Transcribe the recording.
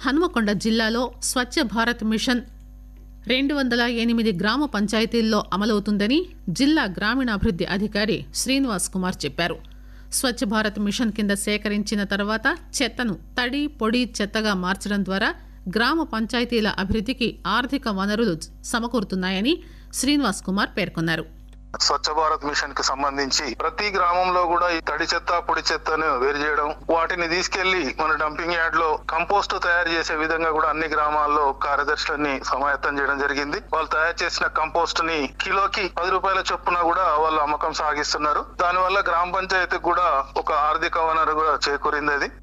హనుమకొండ జిల్లాలో స్వచ్ఛ భారత్ మిషన్ రెండు వందల ఎనిమిది గ్రామ పంచాయతీల్లో అమలవుతుందని జిల్లా గ్రామీణాభివృద్ది అధికారి శ్రీనివాస్ కుమార్ చెప్పారు స్వచ్ఛ భారత్ మిషన్ కింద సేకరించిన తర్వాత చెత్తను తడి పొడి చెత్తగా మార్చడం ద్వారా గ్రామ పంచాయతీల అభివృద్దికి ఆర్థిక వనరులు సమకూరుతున్నాయని శ్రీనివాస్ కుమార్ పేర్కొన్నారు స్వచ్ఛ భారత్ మిషన్ కి సంబంధించి ప్రతి గ్రామంలో కూడా ఈ తడి చెత్త పొడి చెత్తను వేరు చేయడం వాటిని తీసుకెళ్లి మన డంపింగ్ యార్డ్ లో కంపోస్ట్ తయారు చేసే విధంగా కూడా అన్ని గ్రామాల్లో కార్యదర్శులని సమాయత్తం చేయడం జరిగింది వాళ్ళు తయారు చేసిన కంపోస్ట్ ని కిలోకి పది రూపాయల చొప్పున కూడా వాళ్ళు అమ్మకం సాగిస్తున్నారు దానివల్ల గ్రామ పంచాయతీకి కూడా ఒక ఆర్థిక వనరు కూడా చేకూరింది అది